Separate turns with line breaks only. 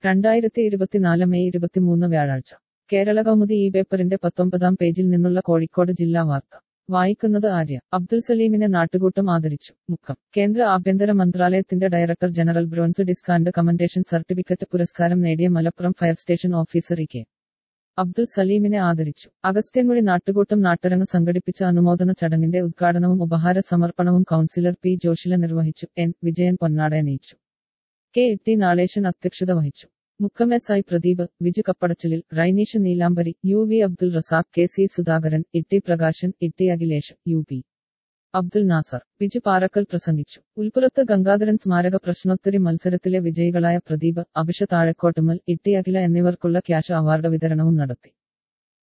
രണ്ടായിരത്തി ഇരുപത്തിനാല് മെയ് ഇരുപത്തിമൂന്ന് വ്യാഴാഴ്ച കേരള കൗമുദി ഈ പേപ്പറിന്റെ പത്തൊമ്പതാം പേജിൽ നിന്നുള്ള കോഴിക്കോട് ജില്ലാ വാർത്ത വായിക്കുന്നത് ആര്യ അബ്ദുൽ സലീമിനെ നാട്ടുകൂട്ടം ആദരിച്ചു മുക്കം കേന്ദ്ര ആഭ്യന്തര മന്ത്രാലയത്തിന്റെ director general bronze disc and commendation certificate പുരസ്കാരം നേടിയ Malappuram fire station officer E K Abdul സലീമിനെ ആദരിച്ചു അഗസ്ത്യൻകുഴി നാട്ടുകൂട്ടം നാട്ടരങ്ങ് സംഘടിപ്പിച്ച അനുമോദന ചടങ്ങിന്റെ ഉദ്ഘാടനവും ഉപഹാര സമർപ്പണവും കൗൺസിലർ പി ജോഷില നിർവഹിച്ചു എൻ വിജയൻ പൊന്നാട അണിയിച്ചു കെ ടി നാളേശൻ അധ്യക്ഷത വഹിച്ചു മുക്കം എസ് ഐ പ്രദീപ് വിജു കപ്പടച്ചിലിൽ Raineesh Neelambari U V Abdul Razak K C Sudhakaran Itty Prakashan Itty Akhilesh U P Abdul Nasser Biju Parakkal പ്രസംഗിച്ചു ഉൾപ്പുറത്ത് ഗംഗാധരൻ സ്മാരക പ്രശ്നോത്തരി മത്സരത്തിലെ വിജയികളായ പ്രദീപ് അഭിഷ താഴക്കോട്ടുമൽ ഇട്ടി അഖില എന്നിവർക്കുള്ള ക്യാഷ് അവാർഡ് വിതരണവും നടത്തി